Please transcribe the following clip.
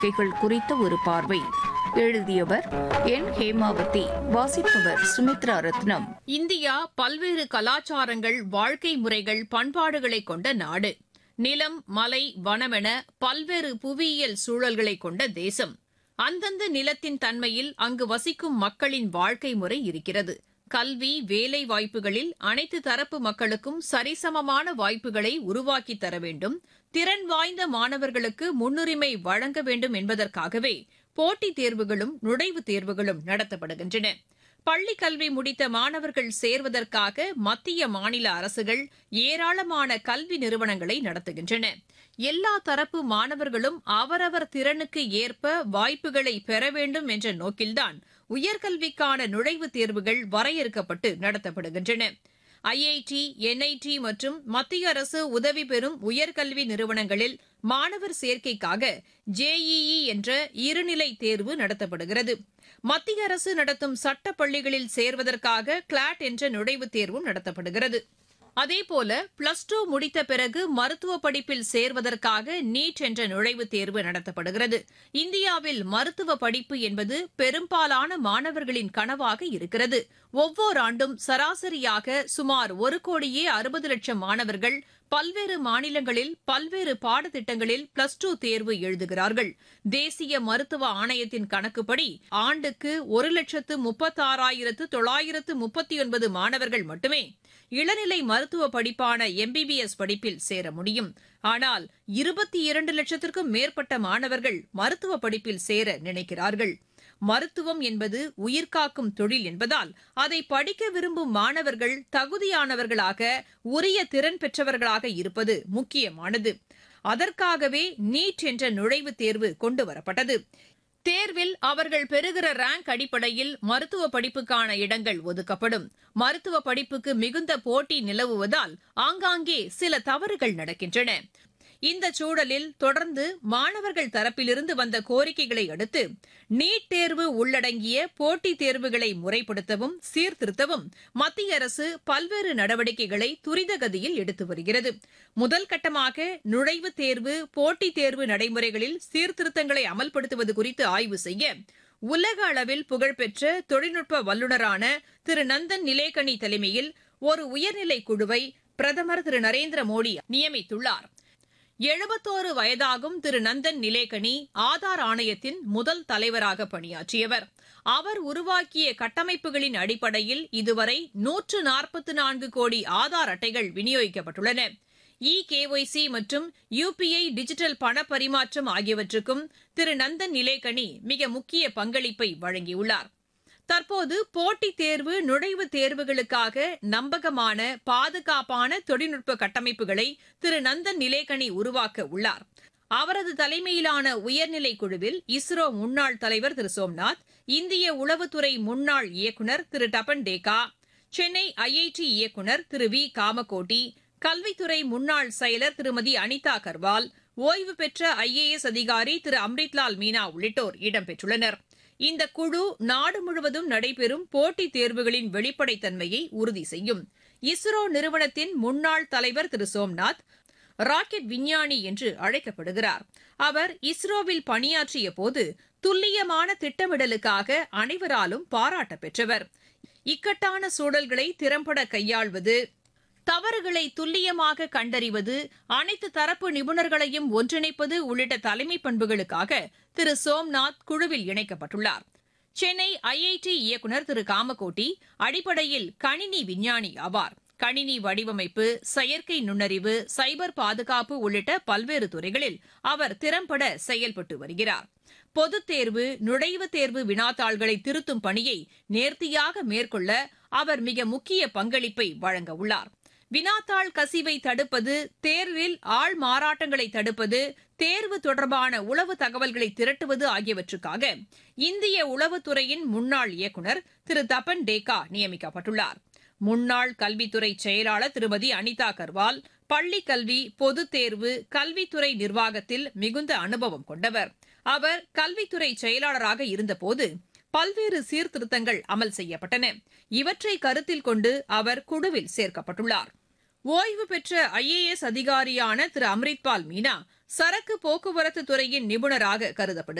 நடவடிக்கைகள் குறித்த ஒரு பார்வை எழுதியவர் என் ஹேமாவதி வாசிப்பவர் சுமித்ரா ரத்னம் இந்தியா பல்வேறு கலாச்சாரங்கள் வாழ்க்கை முறைகள் பண்பாடுகளை கொண்ட நாடு நிலம் மலை வனமென பல்வேறு புவியியல் சூழல்களை கொண்ட தேசம் அந்தந்த நிலத்தின் தன்மையில் அங்கு வசிக்கும் மக்களின் வாழ்க்கை முறை இருக்கிறது கல்வி வேலை வாய்ப்புகளில் அனைத்து தரப்பு மக்களுக்கும் சரிசமமான வாய்ப்புகளை உருவாக்கித் தர வேண்டும் திறன் வாய்ந்த மாணவர்களுக்கு முன்னுரிமை வழங்க வேண்டும் என்பதற்காகவே போட்டித் தேர்வுகளும் நுழைவுத் தேர்வுகளும் நடத்தப்படுகின்றன பள்ளிக் கல்வி முடித்த மாணவர்கள் சேர்வதற்காக மத்திய மாநில அரசுகள் ஏராளமான கல்வி நிறுவனங்களை நடத்துகின்றன எல்லா தரப்பு மாணவர்களும் அவரவர் திறனுக்கு ஏற்ப வாய்ப்புகளை பெற வேண்டும் என்ற நோக்கில்தான் உயர்கல்விக்கான நுழைவுத் தேர்வுகள் வரையறுக்கப்பட்டு நடத்தப்படுகின்றன ஐஐடி என்ஐடி மற்றும் மத்திய அரசு உதவி பெறும் உயர்கல்வி நிறுவனங்களில் மாணவர் சேர்க்கைக்காக ஜேஇஇ என்ற இருநிலை தேர்வு நடத்தப்படுகிறது மத்திய அரசு நடத்தும் சட்ட பள்ளிகளில் சேர்வதற்காக கிளாட் என்ற நுழைவுத் தேர்வும் நடத்தப்படுகிறது அதேபோல பிளஸ் டூ முடித்த பிறகு மருத்துவ படிப்பில் சேர்வதற்காக நீட் என்ற நுழைவுத் தேர்வு நடத்தப்படுகிறது இந்தியாவில் மருத்துவ படிப்பு என்பது பெரும்பாலான மாணவர்களின் கனவாக இருக்கிறது ஒவ்வொரு ஆண்டும் சராசரியாக சுமார் ஒரு கோடியே அறுபது லட்சம் மாணவர்கள் பல்வேறு மாநிலங்களில் பல்வேறு பாடத்திட்டங்களில் பிளஸ் டூ தேர்வு எழுதுகிறார்கள் தேசிய மருத்துவ ஆணையத்தின் கணக்குப்படி ஆண்டுக்கு ஒரு லட்சத்து முப்பத்தாறாயிரத்து தொள்ளாயிரத்து முப்பத்தி ஒன்பது மாணவர்கள் மட்டுமே இளநிலை மருத்துவ படிப்பான எம்பிபிஎஸ் படிப்பில் சேர முடியும் ஆனால் இருபத்தி இரண்டு லட்சத்திற்கும் மேற்பட்ட மாணவர்கள் மருத்துவ படிப்பில் சேர நினைக்கிறார்கள் மருத்துவம் என்பது உயிர்காக்கும் தொழில் என்பதால் அதை படிக்க விரும்பும் மாணவர்கள் தகுதியானவர்களாக உரிய திறன் பெற்றவர்களாக இருப்பது முக்கியமானது அதற்காகவே நீட் என்ற நுழைவுத் தேர்வு கொண்டுவரப்பட்டது தேர்வில் அவர்கள் பெறுகிற ரேங்க் அடிப்படையில் மருத்துவ படிப்புக்கான இடங்கள் ஒதுக்கப்படும் மருத்துவ படிப்புக்கு மிகுந்த போட்டி நிலவுவதால் ஆங்காங்கே சில தவறுகள் நடக்கின்றன இந்த சூழலில் தொடர்ந்து மாணவர்கள் தரப்பிலிருந்து வந்த கோரிக்கைகளை அடுத்து நீட் தேர்வு உள்ளடங்கிய போட்டித் தேர்வுகளை முறைப்படுத்தவும் சீர்திருத்தவும் மத்திய அரசு பல்வேறு நடவடிக்கைகளை துரிதகதியில் எடுத்து வருகிறது முதல் கட்டமாக நுழைவுத் தேர்வு போட்டித் தேர்வு நடைமுறைகளில் சீர்திருத்தங்களை அமல்படுத்துவது குறித்து ஆய்வு செய்ய உலக அளவில் புகழ்பெற்ற தொழில்நுட்ப வல்லுநரான திரு நந்தன் நிலேகனி தலைமையில் ஒரு உயர்நிலை குழுவை பிரதமர் திரு நரேந்திர மோடி நியமித்துள்ளார் எழுபத்தோரு வயதாகும் திரு நந்தன் நிலேகனி ஆதார் ஆணையத்தின் முதல் தலைவராக பணியாற்றியவர் அவர் உருவாக்கிய கட்டமைப்புகளின் அடிப்படையில் இதுவரை நூற்று நாற்பத்தி நான்கு கோடி ஆதார் அட்டைகள் விநியோகிக்கப்பட்டுள்ளன இ கேஒய்சி மற்றும் யுபிஐ டிஜிட்டல் பண பரிமாற்றம் ஆகியவற்றுக்கும் திரு நந்தன் நிலேகனி மிக முக்கிய பங்களிப்பை வழங்கியுள்ளார் தற்போது போட்டித் தேர்வு நுழைவுத் தேர்வுகளுக்காக நம்பகமான பாதுகாப்பான தொழில்நுட்ப கட்டமைப்புகளை திரு நந்தன் நிலேகனி உருவாக்க உள்ளார் அவரது தலைமையிலான உயர்நிலை குழுவில் இஸ்ரோ முன்னாள் தலைவர் திரு சோம்நாத் இந்திய உளவுத்துறை முன்னாள் இயக்குநர் திரு டபன் டேகா சென்னை ஐஐடி இயக்குநர் திரு வி காமகோட்டி கல்வித்துறை முன்னாள் செயலர் திருமதி அனிதா கர்வால் ஓய்வு பெற்ற ஐஏஎஸ் அதிகாரி திரு அம்ரித்லால் மீனா உள்ளிட்டோர் இடம்பெற்றுள்ளனர் இந்த குழு நாடு முழுவதும் நடைபெறும் போட்டித் தேர்வுகளின் வெளிப்படைத்தன்மையை உறுதி செய்யும் இஸ்ரோ நிறுவனத்தின் முன்னாள் தலைவர் திரு சோம்நாத் ராக்கெட் விஞ்ஞானி என்று அழைக்கப்படுகிறார் அவர் இஸ்ரோவில் பணியாற்றிய போது துல்லியமான திட்டமிடலுக்காக அனைவராலும் பாராட்ட பெற்றவர் இக்கட்டான சூழல்களை திறம்பட கையாள்வது தவறுகளை துல்லியமாக கண்டறிவது அனைத்து தரப்பு நிபுணர்களையும் ஒன்றிணைப்பது உள்ளிட்ட தலைமை பண்புகளுக்காக திரு சோம்நாத் குழுவில் இணைக்கப்பட்டுள்ளார் சென்னை ஐஐடி இயக்குநர் திரு காமகோட்டி அடிப்படையில் கணினி விஞ்ஞானி ஆவார் கணினி வடிவமைப்பு செயற்கை நுண்ணறிவு சைபர் பாதுகாப்பு உள்ளிட்ட பல்வேறு துறைகளில் அவர் திறம்பட செயல்பட்டு வருகிறார் பொதுத் தேர்வு நுழைவுத் தேர்வு வினாத்தாள்களை திருத்தும் பணியை நேர்த்தியாக மேற்கொள்ள அவர் மிக முக்கிய பங்களிப்பை வழங்க உள்ளார் வினாத்தாள் கசிவை தடுப்பது தேர்வில் ஆள் மாறாட்டங்களை தடுப்பது தேர்வு தொடர்பான உளவு தகவல்களை திரட்டுவது ஆகியவற்றுக்காக இந்திய உளவுத்துறையின் முன்னாள் இயக்குநர் திரு தபன் டேகா நியமிக்கப்பட்டுள்ளார் முன்னாள் கல்வித்துறை செயலாளர் திருமதி அனிதா கர்வால் பள்ளிக் கல்வி பொதுத் தேர்வு கல்வித்துறை நிர்வாகத்தில் மிகுந்த அனுபவம் கொண்டவர் அவர் கல்வித்துறை செயலாளராக இருந்தபோது பல்வேறு சீர்திருத்தங்கள் அமல் செய்யப்பட்டன இவற்றை கருத்தில் கொண்டு அவர் குழுவில் சேர்க்கப்பட்டுள்ளார் ஓய்வு பெற்ற ஐஏஎஸ் அதிகாரியான திரு அம்ரித்பால் மீனா சரக்கு போக்குவரத்து துறையின் நிபுணராக கருதப்படுகிறார்